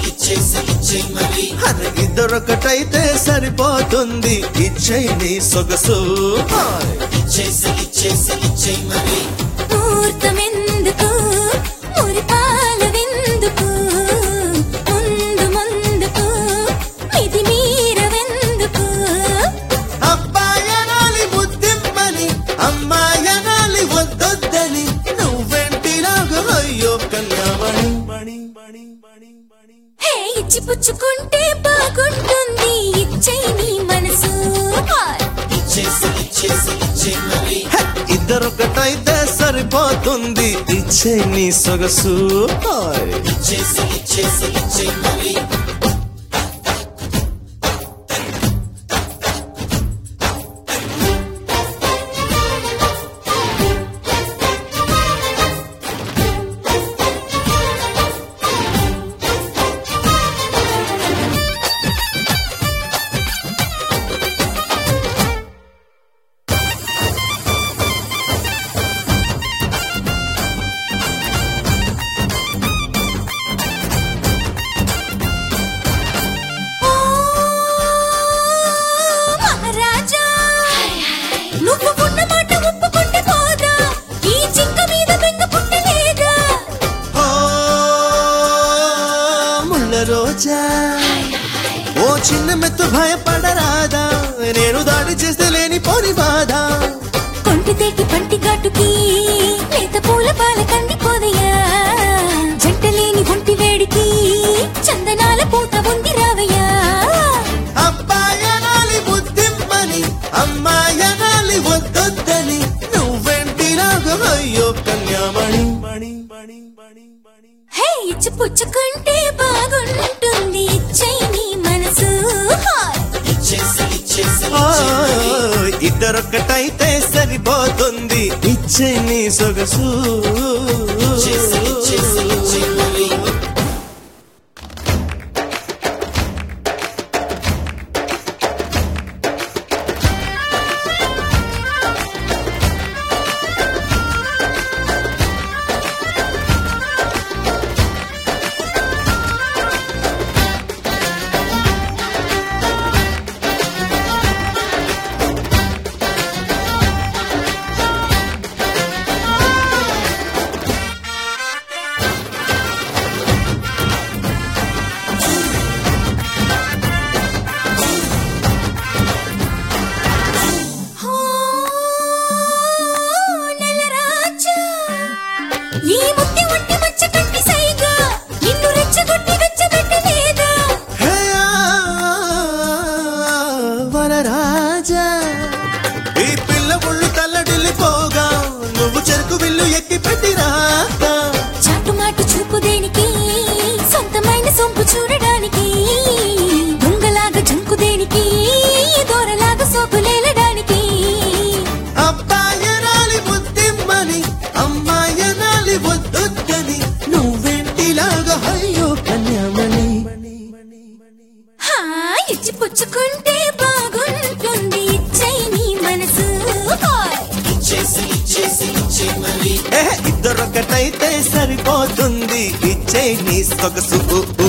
అరే ఇద్దరొకటైతే సరిపోతుంది ఇచ్చై నీ సొగసు హాయ్. ముహూర్తమెందుకు మురిపాలవెందుకు ముందు ముందుకు ఇది మీరవెందుకు అబ్బాయనాలి ముద్దిమ్మని అమ్మాయనాలి వద్దొద్దని నువ్వెంటి నాకు అయ్యో కన్యామణి మణి మణి మణి మణి హే ఇచ్చి పుచ్చుకుంటే బాగుంటుంది ఇచ్చై నీ మనసు హాయ్. హే, ఇద్దరొకటైతే సరిపోతుంది ఇచ్చే నీ సొగసు హాయ్. ఓ మహారాజా నువ్వు ఉన్న మాట ఒప్పుకుంటే పోదా ఈ చింక మీద బెంగ పుట్టలేదా ఓ ముళ్ళ రోజా ఓ చిన్న మెత్తు భయపడరాదా నేను దాడి చేస్తే లేని పోని బాధ కొంటి తేటి పంటి ఘాటుకి లేత పూల పాల కంది పోదయ్యా జంట లేని ఒంటి వేడికి చందనాల పూత ఉంది రావయ్యా అబ్బాయనాలి బుద్ధిమ్మని అమ్మాయనాలి వద్దొద్దని నువ్వెంటి నాకు అయ్యో కన్యామణి మణి మణి మణి మణి హే ఇచ్చి పుచ్చుకుంటే బాగుంటుంది ఇచ్చై నీ మనసు హాయ్. ఓ, ఇద్దరొక్కటైతే సరిపోతుంది ఇచ్చే నీ సొగసు ఓ నెలరాజా ఈ ముత్తి ఒంటి మచ్చ కంటి సైగా నిన్ను రెచ్చగొట్టి వెచ్చబెట్టలేదా హే, ఆ, వరరాజా ఈ పిల్ల ఒళ్ళు తల్లడిల్లిపోగా నువ్వు చెరుకు విల్లు ఎక్కి పెట్టిరాగా చాటుమాటు చూపు దేనికి సొంతమైన సొంపు చూడడానికి దొంగలాగా జంకు దేనికి దూరలాగా సోపులేలడానికి అబ్బాయనాలి బుద్ధిమ్మని అమ్మాయనాలి వద్దొద్దని నువ్వెంటిలాగా అయ్యో కన్యామణి హా ఇచ్చి పుచ్చుకుంటే బాగుంటుంది ఇచ్చై నీ మనసు హాయ్. ఏ ఇద్దరొకటైతే సరిపోతుంది ఇచ్చే నీ సొగసు